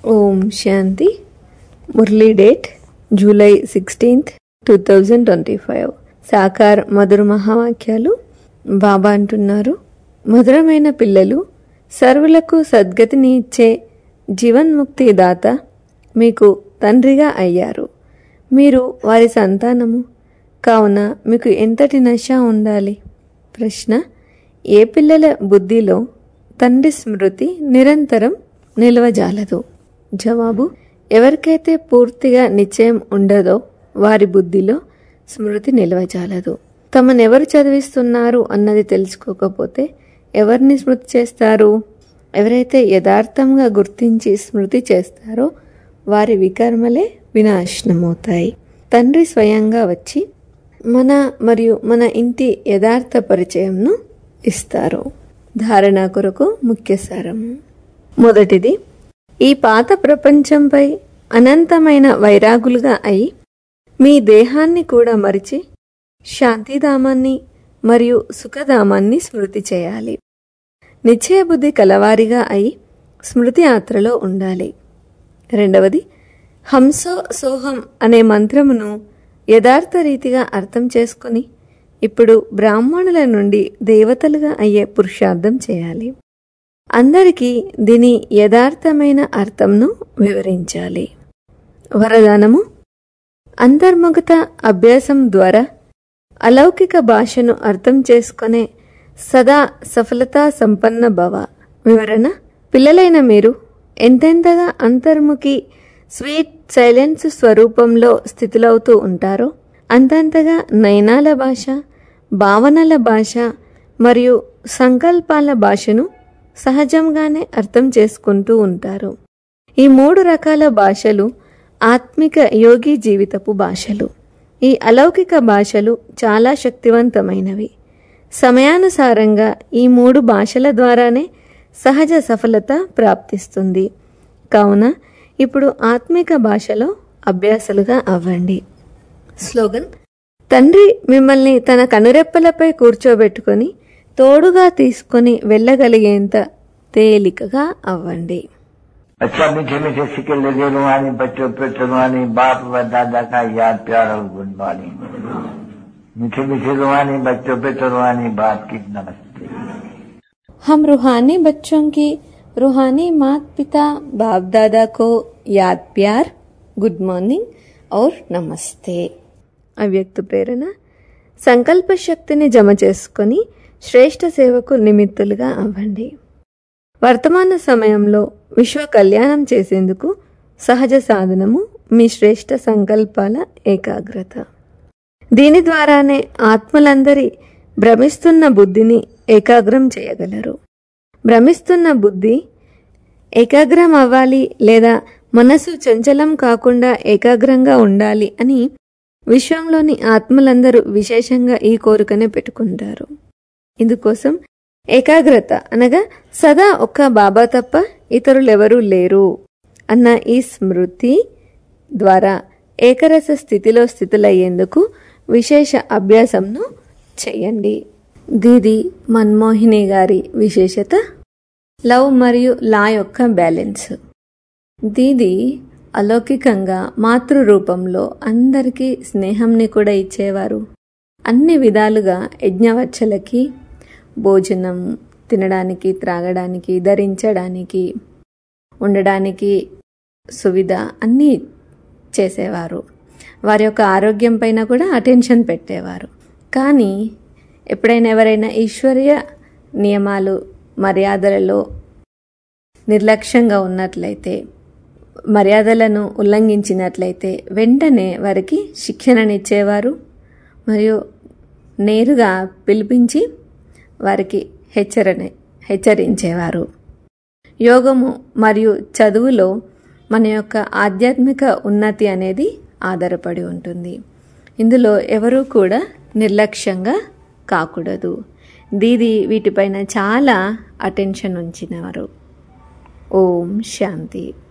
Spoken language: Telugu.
ఓం శాంతి మురళీ date July sixteenth two thousand twenty five సాకార్ మధుర మహావాక్యాలు బాబా అంటున్నారు మధురమైన పిల్లలు సర్వులకు సద్గతిని ఇచ్చే జీవన్ముక్తి దాత మీకు తండ్రిగా అయ్యారు మీరు వారి సంతానము కావున మీకు ఎంతటి నశ ఉండాలి ప్రశ్న ఏ పిల్లల బుద్ధిలో తండ్రి స్మృతి నిరంతరం నిలవజాలదు జవాబు ఎవరికైతే పూర్తిగా నిశ్చయం ఉండదో వారి బుద్ధిలో స్మృతి నిలవజాలదు తమనెవరు చదివిస్తున్నారు అన్నది తెలుసుకోకపోతే ఎవరిని స్మృతి చేస్తారు ఎవరైతే యథార్థంగా గుర్తించి స్మృతి చేస్తారో వారి వికర్మలే వినాశనమవుతాయి తండ్రి స్వయంగా వచ్చి మన మరియు మన ఇంటి యథార్థ పరిచయంను ఇస్తారు ధారణ కొరకు ముఖ్య సారము మొదటిది ఈ పాత ప్రపంచంపై అనంతమైన వైరాగులుగా అయి మీ దేహాన్ని కూడా మరిచి శాంతిధామాన్ని మరియు సుఖధామాన్ని స్మృతి చేయాలి నిశ్చయబుద్ధి కలవారిగా అయి స్మృతి యాత్రలో ఉండాలి రెండవది హంసో సోహం అనే మంత్రమును యథార్థ రీతిగా అర్థం చేసుకుని ఇప్పుడు బ్రాహ్మణుల నుండి దేవతలుగా అయ్యే పురుషార్థం చేయాలి అందరికీ దీని యథార్థమైన అర్థంను వివరించాలి వరదానము అంతర్ముఖత అభ్యాసం ద్వారా అలౌకిక భాషను అర్థం చేసుకునే సదా సఫలతా సంపన్న భవ వివరణ పిల్లలైన మీరు ఎంతెంతగా అంతర్ముఖి స్వీట్ సైలెన్స్ స్వరూపంలో స్థితులవుతూ ఉంటారో అంతంతగా నయనాల భాష భావనల భాష మరియు సంకల్పాల భాషను సహజంగానే అర్థం చేసుకుంటూ ఉంటారు ఈ మూడు రకాల భాషలు ఆత్మిక యోగి జీవితపు భాషలు ఈ అలౌకిక భాషలు చాలా శక్తివంతమైనవి సమయానుసారంగా ఈ మూడు భాషల ద్వారానే సహజ సఫలత ప్రాప్తిస్తుంది కావున ఇప్పుడు ఆత్మిక భాషలో అభ్యాసులుగా అవ్వండి స్లోగన్ తండ్రి మిమ్మల్ని తన కనురెప్పలపై కూర్చోబెట్టుకొని తోడుగా తీసుకొని వెళ్ళగలిగేంత తేలికగా అవ్వండి अच्छा मीठे मीठे सिक्के लगे रुहानी बच्चों पे रुहानी बाप व दादा का याद प्यार और गुड मॉर्निंग मीठे मीठे रुहानी बच्चों पे रुहानी बाप की नमस्ते हम रूहानी बच्चों की रूहानी माता पिता बाप दादा को याद प्यार गुड మార్నింగ్ और నమస్తే అవ్యక్త ప్రేరణ సంకల్ప శక్తిని జమ చేసుకొని శ్రేష్ఠ సేవకు నిమిత్తులుగా అవ్వండి వర్తమాన సమయంలో విశ్వ కళ్యాణం చేసేందుకు సహజ సాధనము మీ శ్రేష్ఠ సంకల్పాల ఏకాగ్రత దీని ద్వారానే ఆత్మలందరి భ్రమిస్తున్న బుద్ధిని ఏకాగ్రం చేయగలరు భ్రమిస్తున్న బుద్ధి ఏకాగ్రం అవ్వాలి లేదా మనసు చంచలం కాకుండా ఏకాగ్రంగా ఉండాలి అని విశ్వంలోని ఆత్మలందరూ విశేషంగా ఈ కోరికనే పెట్టుకుంటారు ఇందుకోసం ఏకాగ్రత అనగా సదా ఒక్క బాబా తప్ప ఇతరులెవరూ లేరు అన్న ఈ స్మృతి ద్వారా ఏకరస స్థితిలో స్థితులయ్యేందుకు విశేష అభ్యాసంను చేయండి దీది మన్మోహిని గారి విశేషత లవ్ మరియు లా యొక్క బ్యాలెన్స్ దీది అలౌకికంగా మాతృ రూపంలో అందరికీ స్నేహంని కూడా ఇచ్చేవారు అన్ని విధాలుగా యజ్ఞవచ్చలకి భోజనం తినడానికి త్రాగడానికి ధరించడానికి ఉండడానికి సువిధ అన్నీ చేసేవారు వారి యొక్క ఆరోగ్యం పైన కూడా అటెన్షన్ పెట్టేవారు కానీ ఎప్పుడైనా ఎవరైనా ఈశ్వర్య నియమాలు మర్యాదలలో నిర్లక్ష్యంగా ఉన్నట్లయితే మర్యాదలను ఉల్లంఘించినట్లయితే వెంటనే వారికి శిక్షణనిచ్చేవారు మరియు నేరుగా పిలిపించి వారికి హెచ్చరణ హెచ్చరించేవారు యోగము మరియు చదువులో మన యొక్క ఆధ్యాత్మిక ఉన్నతి అనేది ఆధారపడి ఉంటుంది ఇందులో ఎవరూ కూడా నిర్లక్ష్యంగా కాకూడదు దీది వీటిపైన చాలా అటెన్షన్ ఉంచినవారు ఓం శాంతి